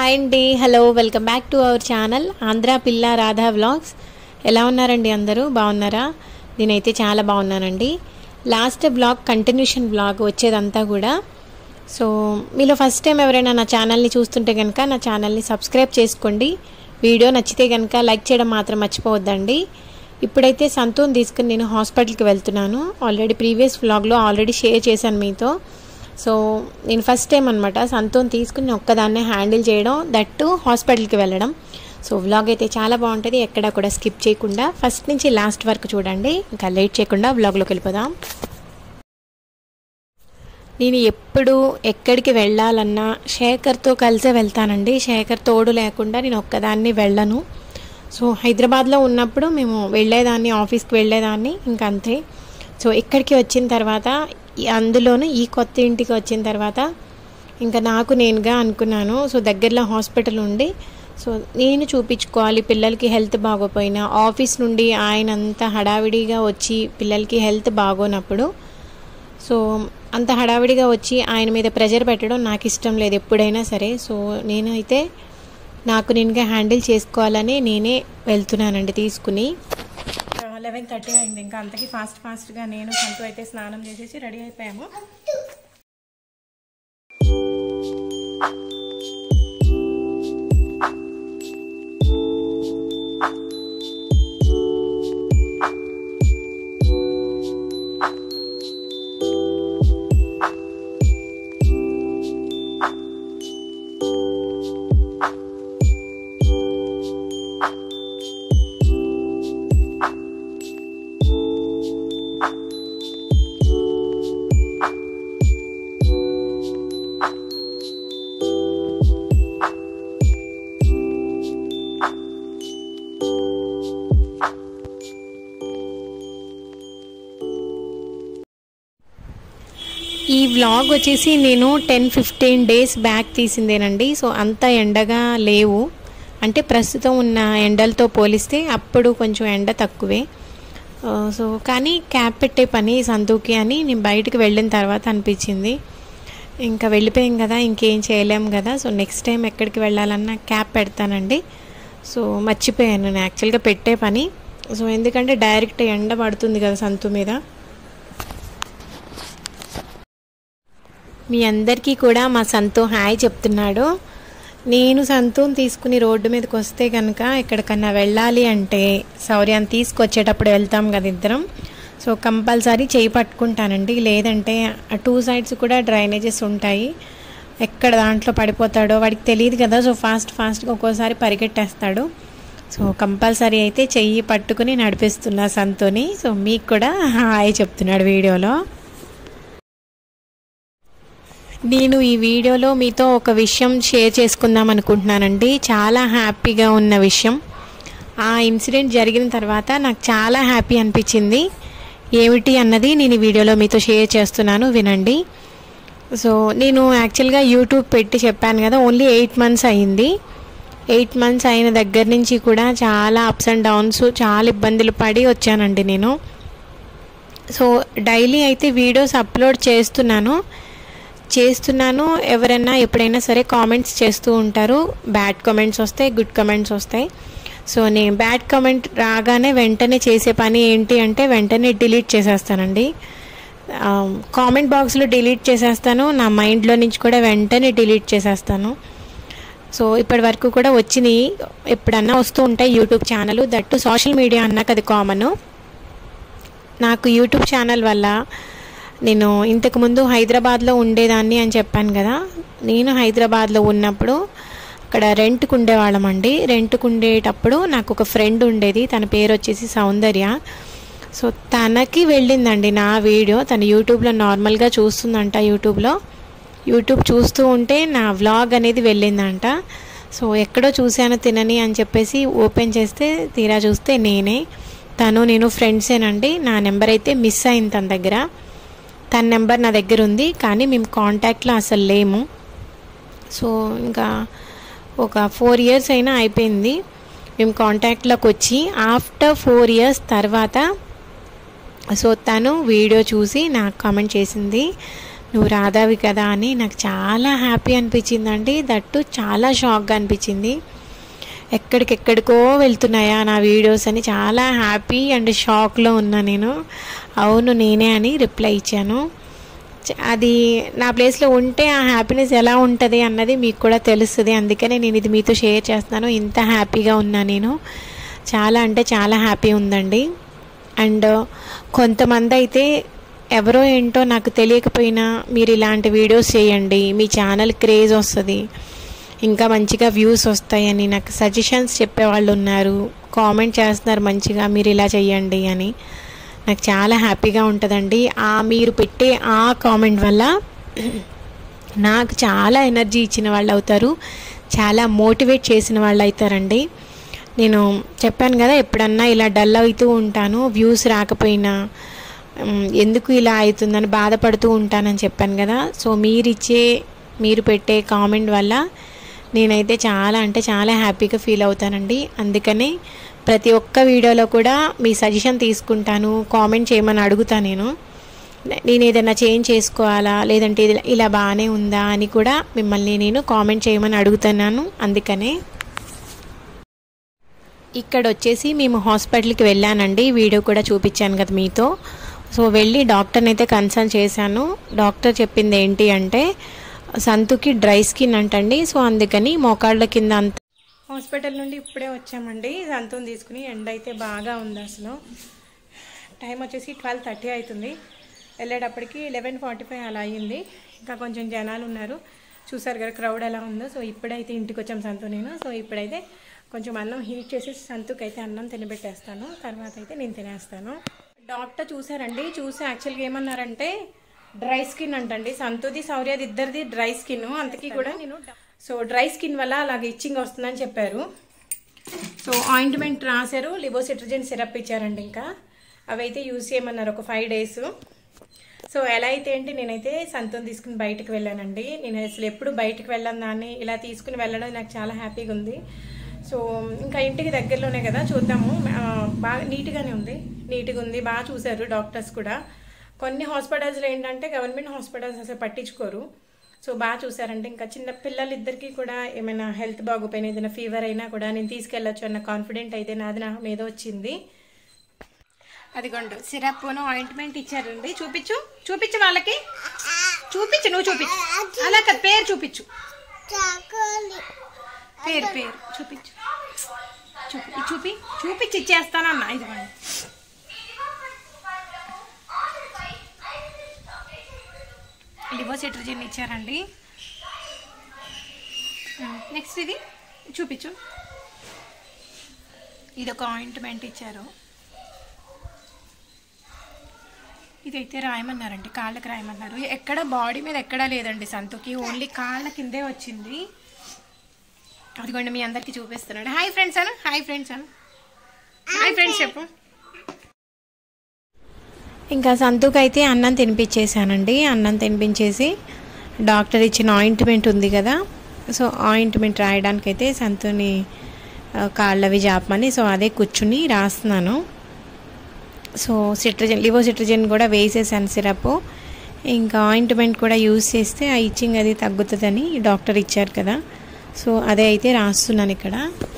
hi అండి hello welcome back to our channel Andhra పిల్ల Radha vlogs ఎలా ఉన్నారండి అందరూ బాగున్నారా నేనైతే చాలా బాగున్నానండి లాస్ట్ బ్లాగ్ కంటిన్యూషన్ బ్లాగ్ వచ్చేదంతా కూడా సో మీలో ఫస్ట్ టైం ఎవరైనా నా ఛానల్ని చూస్తుంటే కనుక నా ఛానల్ని సబ్స్క్రైబ్ చేసుకోండి వీడియో నచ్చితే కనుక లైక్ చేయడం మాత్రం మర్చిపోవద్దండి ఇప్పుడైతే సంతూన్ తీసుకుని నేను హాస్పిటల్కి వెళ్తున్నాను ఆల్రెడీ ప్రీవియస్ వ్లాగ్లో ఆల్రెడీ షేర్ చేశాను మీతో సో నేను ఫస్ట్ టైం అనమాట సంతోన్ తీసుకుని నేను ఒక్కదాన్నే హ్యాండిల్ చేయడం దట్టు హాస్పిటల్కి వెళ్ళడం సో వ్లాగ్ అయితే చాలా బాగుంటుంది ఎక్కడ కూడా స్కిప్ చేయకుండా ఫస్ట్ నుంచి లాస్ట్ వరకు చూడండి ఇంకా లేట్ చేయకుండా వ్లాగ్లోకి వెళ్ళిపోదాం నేను ఎప్పుడు ఎక్కడికి వెళ్ళాలన్నా శేఖర్తో కలిసే వెళ్తానండి శేఖర్ తోడు లేకుండా నేను ఒక్కదాన్ని వెళ్ళను సో హైదరాబాద్లో ఉన్నప్పుడు మేము వెళ్ళేదాన్ని ఆఫీస్కి వెళ్ళేదాన్ని ఇంకా అంతే సో ఇక్కడికి వచ్చిన తర్వాత ఈ- అందులోనూ ఈ కొత్త ఇంటికి వచ్చిన తర్వాత ఇంకా నాకు నేనుగా అనుకున్నాను సో దగ్గరలో హాస్పిటల్ ఉండి సో నేను చూపించుకోవాలి పిల్లలకి హెల్త్ బాగోపోయినా ఆఫీస్ నుండి ఆయన అంతా హడావిడిగా వచ్చి పిల్లలకి హెల్త్ బాగోనప్పుడు సో అంత హడావిడిగా వచ్చి ఆయన మీద ప్రెజర్ పెట్టడం నాకు ఇష్టం లేదు ఎప్పుడైనా సరే సో నేనైతే నాకు నేనుగా హ్యాండిల్ చేసుకోవాలని నేనే వెళ్తున్నానండి తీసుకుని లెవెన్ థర్టీ అయింది ఇంకా అంతకి ఫాస్ట్ ఫాస్ట్గా నేను సంతు అయితే స్నానం చేసేసి రెడీ అయిపోయాము ఈ వ్లాగ్ వచ్చేసి నేను టెన్ ఫిఫ్టీన్ డేస్ బ్యాక్ తీసిందేనండి సో అంత ఎండగా లేవు అంటే ప్రస్తుతం ఉన్న ఎండలతో పోలిస్తే అప్పుడు కొంచెం ఎండ తక్కువే ఆ, సో కానీ క్యాప్ పెట్టే పని సంతూకి అని నేను బయటకు వెళ్ళిన తర్వాత అనిపించింది ఇంకా వెళ్ళిపోయాం కదా ఇంకేం చేయలేం కదా సో నెక్స్ట్ టైం ఎక్కడికి వెళ్ళాలన్నా క్యాప్ పెడతానండి సో మర్చిపోయాను నేను యాక్చువల్గా పెట్టే పని సో ఎందుకంటే డైరెక్ట్ ఎండ పడుతుంది కదా సంతు మీద మీ అందరికీ కూడా మా సంతు హాయ్ చెప్తున్నాడు నేను సంతూని తీసుకుని రోడ్డు మీదకి వస్తే కనుక ఎక్కడికన్నా వెళ్ళాలి అంటే శౌర్యాన్ని తీసుకొచ్చేటప్పుడు వెళ్తాం కదా ఇద్దరం సో కంపల్సరీ చేయి పట్టుకుంటానండి లేదంటే ఆ టూ సైడ్స్ కూడా డ్రైనేజెస్ ఉంటాయి ఎక్కడ దాంట్లో పడిపోతాడో వాడికి తెలియదు కదా సో ఫాస్ట్ ఫాస్ట్గా ఒక్కోసారి పరిగెట్టేస్తాడు సో కంపల్సరీ అయితే చెయ్యి పట్టుకుని నడిపిస్తున్నా సంతోని సో మీకు కూడా హాయ్ చెప్తున్నాడు వీడియోలో నేను ఈ వీడియోలో మీతో ఒక విషయం షేర్ చేసుకుందాం అనుకుంటున్నానండి చాలా హ్యాపీగా ఉన్న విషయం ఆ ఇన్సిడెంట్ జరిగిన తర్వాత నాకు చాలా హ్యాపీ అనిపించింది ఏమిటి అన్నది నేను ఈ వీడియోలో మీతో షేర్ చేస్తున్నాను వినండి సో నేను యాక్చువల్గా యూట్యూబ్ పెట్టి చెప్పాను కదా ఓన్లీ ఎయిట్ మంత్స్ అయింది ఎయిట్ మంత్స్ అయిన దగ్గర నుంచి కూడా చాలా అప్స్ అండ్ డౌన్స్ చాలా ఇబ్బందులు పడి వచ్చానండి నేను సో డైలీ అయితే వీడియోస్ అప్లోడ్ చేస్తున్నాను చేస్తున్నాను ఎవరైనా ఎప్పుడైనా సరే కామెంట్స్ చేస్తూ ఉంటారు బ్యాడ్ కామెంట్స్ వస్తాయి గుడ్ కామెంట్స్ వస్తాయి సో నేను బ్యాడ్ కామెంట్ రాగానే వెంటనే చేసే పని ఏంటి అంటే వెంటనే డిలీట్ చేసేస్తానండి కామెంట్ బాక్స్లో డిలీట్ చేసేస్తాను నా మైండ్లో నుంచి కూడా వెంటనే డిలీట్ చేసేస్తాను సో ఇప్పటి వరకు కూడా వచ్చినాయి ఎప్పుడన్నా వస్తూ ఉంటాయి YouTube channel that social media అన్నాక అది కామను నాకు యూట్యూబ్ ఛానల్ వల్ల నేను ఇంతకుముందు హైదరాబాద్లో ఉండేదాన్ని అని చెప్పాను కదా నేను హైదరాబాద్లో ఉన్నప్పుడు అక్కడ రెంట్కు ఉండేవాళ్ళం అండి రెంట్కు ఉండేటప్పుడు నాకు ఒక ఫ్రెండ్ ఉండేది తన పేరు వచ్చేసి సౌందర్య సో తనకి వెళ్ళిందండి నా వీడియో తను యూట్యూబ్లో నార్మల్గా చూస్తుందంట యూట్యూబ్లో యూట్యూబ్ చూస్తూ ఉంటే నా వ్లాగ్ అనేది వెళ్ళిందంట సో ఎక్కడో చూశాను తినని అని చెప్పేసి ఓపెన్ చేస్తే తీరా చూస్తే నేనే తను నేను ఫ్రెండ్సేనండి నా నెంబర్ అయితే మిస్ అయింది తన దగ్గర తన నెంబర్ నా దగ్గర ఉంది కానీ మేము కాంటాక్ట్లో అసలు లేము సో ఇంకా ఒక ఫోర్ ఇయర్స్ అయినా అయిపోయింది మేము కాంటాక్ట్లోకి వచ్చి ఆఫ్టర్ ఫోర్ ఇయర్స్ తర్వాత సో తను వీడియో చూసి నాకు కామెంట్ చేసింది నువ్వు రాదావి కదా అని నాకు చాలా హ్యాపీ అనిపించిందండి దట్టు చాలా షాక్గా అనిపించింది ఎక్కడికెక్కడికో వెళ్తున్నాయా నా వీడియోస్ అని చాలా హ్యాపీ అండ్ షాక్లో ఉన్నా నేను అవును నేనే అని రిప్లై ఇచ్చాను చ- అది నా ప్లేస్లో ఉంటే ఆ హ్యాపీనెస్ ఎలా ఉంటుంది అన్నది మీకు కూడా తెలుస్తుంది అందుకనే నేను ఇది మీతో షేర్ చేస్తున్నాను ఇంత హ్యాపీగా ఉన్నా నేను చాలా అంటే చాలా హ్యాపీ ఉందండి అండ్ కొంతమంది అయితే ఎవరో ఏంటో నాకు తెలియకపోయినా మీరు ఇలాంటి వీడియోస్ చేయండి మీ ఛానల్ క్రేజ్ వస్తుంది ఇంకా మంచిగా వ్యూస్ వస్తాయని నాకు సజెషన్స్ చెప్పేవాళ్ళు ఉన్నారు కామెంట్ చేస్తున్నారు మంచిగా మీరు ఇలా చేయండి అని నాకు చాలా హ్యాపీగా ఉంటుందండి ఆ మీరు పెట్టే ఆ కామెంట్ వల్ల నాకు చాలా ఎనర్జీ ఇచ్చిన వాళ్ళు అవుతారు చాలా మోటివేట్ చేసిన వాళ్ళు అవుతారండి నేను చెప్పాను కదా ఎప్పుడన్నా ఇలా డల్ అవుతూ ఉంటాను వ్యూస్ రాకపోయినా ఉమ్, ఎందుకు ఇలా అవుతుందని బాధపడుతూ ఉంటానని చెప్పాను కదా సో మీరు ఇచ్చే మీరు పెట్టే కామెంట్ వల్ల నేనైతే చాలా అంటే చాలా హ్యాపీగా ఫీల్ అవుతానండి అందుకనే ప్రతి ఒక్క వీడియోలో కూడా మీ సజెషన్ తీసుకుంటాను కామెంట్ చేయమని అడుగుతా నేను నేను ఏదైనా చేంజ్ చేసుకోవాలా లేదంటే ఇది ఇలా బాగానే ఉందా అని కూడా మిమ్మల్ని నేను కామెంట్ చేయమని అడుగుతున్నాను అందుకనే ఇక్కడ వచ్చేసి మేము హాస్పిటల్కి వెళ్ళానండి వీడియో కూడా చూపించాను కదా మీతో సో వెళ్ళి డాక్టర్ని అయితే కన్సల్ట్ చేశాను డాక్టర్ చెప్పింది ఏంటి అంటే సంతుకి డ్రై స్కిన్ అంటండి సో అందుకని మోకాళ్ళ కింద అంత హాస్పిటల్ నుండి ఇప్పుడే వచ్చామండి సంతుని తీసుకుని ఎండ అయితే బాగా ఉంది అసలు టైం వచ్చేసి ట్వెల్వ్ థర్టీ అవుతుంది వెళ్ళేటప్పటికి లెవెన్ ఫార్టీ ఫైవ్ అలా అయ్యింది ఇంకా కొంచెం జనాలు ఉన్నారు చూసారు కదా క్రౌడ్ ఎలా ఉందో సో ఇప్పుడైతే ఇంటికి వచ్చాం సంతు నేను సో ఇప్పుడైతే కొంచెం అన్నం హీట్ చేసి సంతుకి అయితే అన్నం తినబెట్టేస్తాను తర్వాత అయితే నేను తినేస్తాను డాక్టర్ చూసారండి చూసి యాక్చువల్గా ఏమన్నారంటే డ్రై స్కిన్ అంటండి సంతుది సౌర్యది ఇద్దరిది డ్రై స్కిన్ అంతకీ కూడా నేను సో డ్రై స్కిన్ వల్ల అలాగే ఇచ్చింగ్ వస్తుందని చెప్పారు సో ఆయింట్మెంట్ రాశారు లిబోసిట్రజన్ సిరప్ ఇచ్చారండి ఇంకా అవి అయితే యూజ్ చేయమన్నారు ఒక ఫైవ్ డేస్ సో ఎలా అయితే ఏంటి నేనైతే సంతం తీసుకుని బయటకు వెళ్ళానండి నేను అసలు ఎప్పుడు బయటకు వెళ్ళాను దాన్ని ఇలా తీసుకుని వెళ్ళడం నాకు చాలా హ్యాపీగా ఉంది సో ఇంకా ఇంటికి దగ్గరలోనే కదా చూద్దాము ఆ, బాగా నీట్గానే ఉంది నీట్గా ఉంది బాగా చూశారు డాక్టర్స్ కూడా కొన్ని హాస్పిటల్స్లో ఏంటంటే గవర్నమెంట్ హాస్పిటల్స్ అసలు పట్టించుకోరు సో బాగా చూసారంటే ఇంకా చిన్న పిల్లలిద్దరికీ కూడా ఏమైనా హెల్త్ బాగోపోయినా ఏదైనా ఫీవర్ అయినా కూడా నేను తీసుకెళ్ళొచ్చు అన్న కాన్ఫిడెంట్ అయితే నాది నా మీద వచ్చింది అదిగోండు సిరప్ ఆయింట్మెంట్ ఇచ్చారండి చూపించు చూపించు వాళ్ళకి చూపించు నువ్వు చూపించు అలా కాదు, పేరు చూపించు పేరు పేరు చూపించు చూపి ఇది చూపి చూపించి ఇచ్చేస్తానన్నా ఇదిగోండి లివోసిట్రజిన్ ఇచ్చారండి నెక్స్ట్ ఇది చూపించు ఇది ఒక ఆయింట్మెంట్ ఇచ్చారు ఇదైతే రాయమన్నారండి కాళ్ళకి రాయమన్నారు ఎక్కడ బాడీ మీద ఎక్కడా లేదండి సంతుకి ఓన్లీ కాళ్ళ కిందే వచ్చింది అదిగోండి మీ అందరికి చూపిస్తున్నాడు హాయ్ ఫ్రెండ్స్ అను హాయ్ ఫ్రెండ్స్ అను హాయ్ ఫ్రెండ్స్ చెప్పు ఇంకా సంతుకు అయితే అన్నం తినిపించేసానండి అన్నం తినిపించేసి డాక్టర్ ఇచ్చిన ఆయింట్మెంట్ ఉంది కదా సో ఆయింట్మెంట్ రాయడానికి అయితే సంతుని ఆ, కాళ్ళవి జాపమని సో అదే కూర్చుని రాస్తున్నాను సో సిట్రజన్ లివో సిట్రజన్ కూడా వేసేసాను సిరప్ ఇంకా ఆయింట్మెంట్ కూడా యూజ్ చేస్తే ఆ ఇచ్చింగ్ అది తగ్గుతుందని డాక్టర్ ఇచ్చారు కదా సో అదే అయితే రాస్తున్నాను ఇక్కడ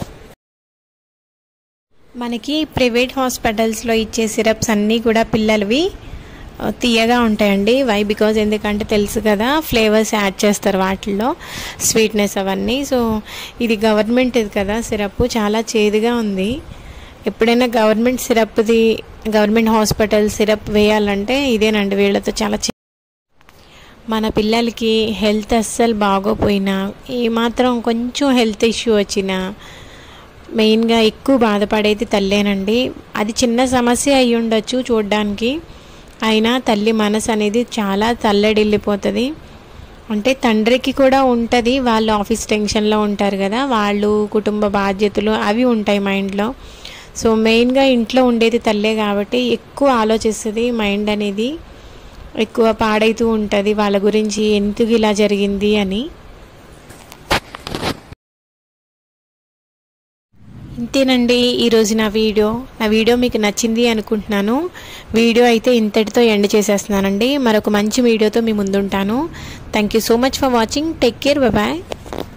మనకి ప్రైవేట్ హాస్పిటల్స్లో ఇచ్చే సిరప్స్ అన్నీ కూడా పిల్లలవి ఆ, తీయగా ఉంటాయండి వై బికాజ్ ఎందుకంటే తెలుసు కదా ఫ్లేవర్స్ యాడ్ చేస్తారు వాటిల్లో స్వీట్నెస్ అవన్నీ సో ఇది గవర్నమెంట్ ఇది కదా సిరప్ చాలా చేదుగా ఉంది ఎప్పుడైనా గవర్నమెంట్ సిరప్ది గవర్నమెంట్ హాస్పిటల్ సిరప్ వేయాలంటే ఇదేనండి వీళ్ళతో చాలా చే- మన పిల్లలకి హెల్త్ అస్సలు బాగోపోయినా ఏమాత్రం కొంచెం హెల్త్ ఇష్యూ వచ్చినా మెయిన్గా ఎక్కువ బాధపడేది తల్లేనండి అది చిన్న సమస్య అయి ఉండొచ్చు చూడడానికి అయినా తల్లి మనసు అనేది చాలా తల్లడిల్లిపోతుంది అంటే తండ్రికి కూడా ఉంటుంది వాళ్ళు ఆఫీస్ టెన్షన్లో ఉంటారు కదా వాళ్ళు కుటుంబ బాధ్యతలు అవి ఉంటాయి మైండ్లో సో మెయిన్గా ఇంట్లో ఉండేది తల్లే కాబట్టి ఎక్కువ ఆలోచిస్తుంది మైండ్ అనేది ఎక్కువ పాడైతూ ఉంటుంది వాళ్ళ గురించి ఎందుకు ఇలా జరిగింది అని ఇంతేనండి ఈరోజు నా వీడియో నా వీడియో మీకు నచ్చింది అనుకుంటున్నాను వీడియో అయితే ఇంతటితో ఎండ్ చేసేస్తున్నానండి మరొక మంచి వీడియోతో మీ ముందుంటాను thank you so much for watching take care bye